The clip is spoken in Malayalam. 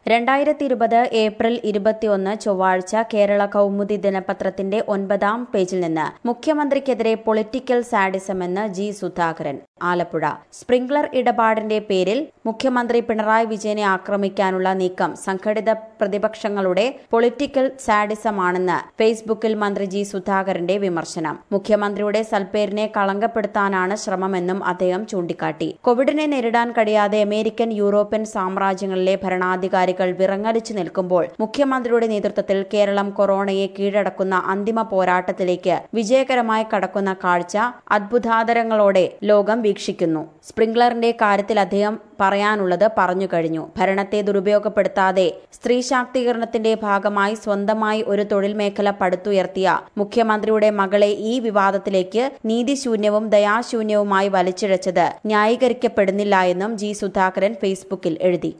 രണ്ടായിരത്തി ഇരുപത് ഏപ്രിൽ ഇരുപത്തിയൊന്ന് ചൊവ്വാഴ്ച കേരള കൗമുദി ദിനപത്രത്തിന്റെ ഒൻപതാം പേജിൽ നിന്ന് മുഖ്യമന്ത്രിക്കെതിരെ പൊളിറ്റിക്കൽ സാഡിസമെന്ന് ജി സുധാകരൻ ആലപ്പുഴ സ്പ്രിംഗ്ലർ ഇടപാടിന്റെ പേരിൽ മുഖ്യമന്ത്രി പിണറായി വിജയനെ ആക്രമിക്കാനുള്ള നീക്കം സംഘടിത പ്രതിപക്ഷങ്ങളുടെ പൊളിറ്റിക്കൽ സാഡിസമാണെന്ന് ഫേസ്ബുക്കിൽ മന്ത്രി ജി സുധാകരന്റെ വിമർശനം മുഖ്യമന്ത്രിയുടെ സൽപ്പേരിനെ കളങ്കപ്പെടുത്താനാണ് ശ്രമമെന്നും അദ്ദേഹം ചൂണ്ടിക്കാട്ടി കോവിഡിനെ നേരിടാൻ കഴിയാതെ അമേരിക്കൻ യൂറോപ്യൻ സാമ്രാജ്യങ്ങളിലെ ഭരണാധികാരികൾ വിറങ്ങലിച്ചു നിൽക്കുമ്പോൾ മുഖ്യമന്ത്രിയുടെ നേതൃത്വത്തിൽ കേരളം കൊറോണയെ കീഴടക്കുന്ന അന്തിമ പോരാട്ടത്തിലേക്ക് വിജയകരമായി കടക്കുന്ന കാഴ്ച അത്ഭുതാതരങ്ങളോടെ ലോകം വീക്ഷിക്കുന്നു സ്പ്രിംഗ്ലറിന്റെ കാര്യത്തിൽ അദ്ദേഹം പറയാനുള്ളത് പറഞ്ഞു കഴിഞ്ഞു ഭരണത്തെ ദുരുപയോഗപ്പെടുത്താതെ സ്ത്രീ ശാക്തീകരണത്തിന്റെ ഭാഗമായി സ്വന്തമായി ഒരു തൊഴിൽ മേഖല പടുത്തുയർത്തിയ മുഖ്യമന്ത്രിയുടെ മകളെ ഈ വിവാദത്തിലേക്ക് നീതിശൂന്യവും ദയാശൂന്യവുമായി വലിച്ചിഴച്ചത് ന്യായീകരിക്കപ്പെടുന്നില്ല എന്നും ജി സുധാകരൻ ഫേസ്ബുക്കിൽ എഴുതി